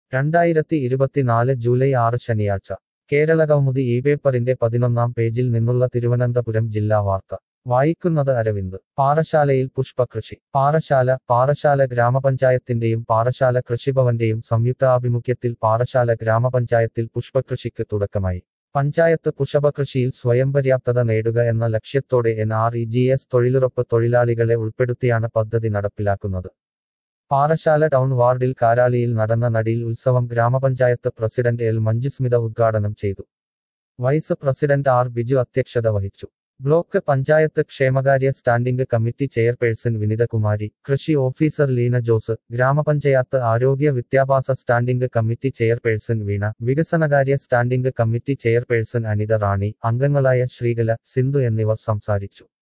രണ്ടായിരത്തി ഇരുപത്തിനാല് ജൂലൈ ആറ് ശനിയാഴ്ച കേരളകൗമുദി ഈ പേപ്പറിന്റെ പതിനൊന്നാം പേജിൽ നിന്നുള്ള തിരുവനന്തപുരം ജില്ലാ വാർത്ത വായിക്കുന്നത് അരവിന്ദ് പാറശാലയിൽ പുഷ്പകൃഷി പാറശാല പാറശാല ഗ്രാമപഞ്ചായത്തിന്റെയും പാറശാല കൃഷിഭവന്റെയും സംയുക്താഭിമുഖ്യത്തിൽ പാറശാല ഗ്രാമപഞ്ചായത്തിൽ പുഷ്പകൃഷിക്ക് തുടക്കമായി പഞ്ചായത്ത് പുഷ്പകൃഷിയിൽ സ്വയം പര്യാപ്തത നേടുക എന്ന ലക്ഷ്യത്തോടെ N R E G S തൊഴിലുറപ്പ് തൊഴിലാളികളെ ഉൾപ്പെടുത്തിയാണ് പദ്ധതി നടപ്പിലാക്കുന്നത് പാറശാല ടൗൺ വാർഡിൽ കാരാളിയിൽ നടന്ന നടിയിൽ ഉത്സവം ഗ്രാമപഞ്ചായത്ത് പ്രസിഡന്റ് എൽ മഞ്ജുസ്മിത ഉദ്ഘാടനം ചെയ്തു വൈസ് പ്രസിഡന്റ് ആർ ബിജു അധ്യക്ഷത വഹിച്ചു ബ്ലോക്ക് പഞ്ചായത്ത് ക്ഷേമകാര്യ സ്റ്റാൻഡിംഗ് കമ്മിറ്റി ചെയർപേഴ്സൺ വിനിതകുമാരി കൃഷി ഓഫീസർ ലീന ജോസ് ഗ്രാമപഞ്ചായത്ത് ആരോഗ്യ വിദ്യാഭ്യാസ സ്റ്റാൻഡിംഗ് കമ്മിറ്റി ചെയർപേഴ്സൺ വീണ വികസനകാര്യ standing committee chairperson Anitha Rani അംഗങ്ങളായ ശ്രീകല സിന്ധു എന്നിവർ സംസാരിച്ചു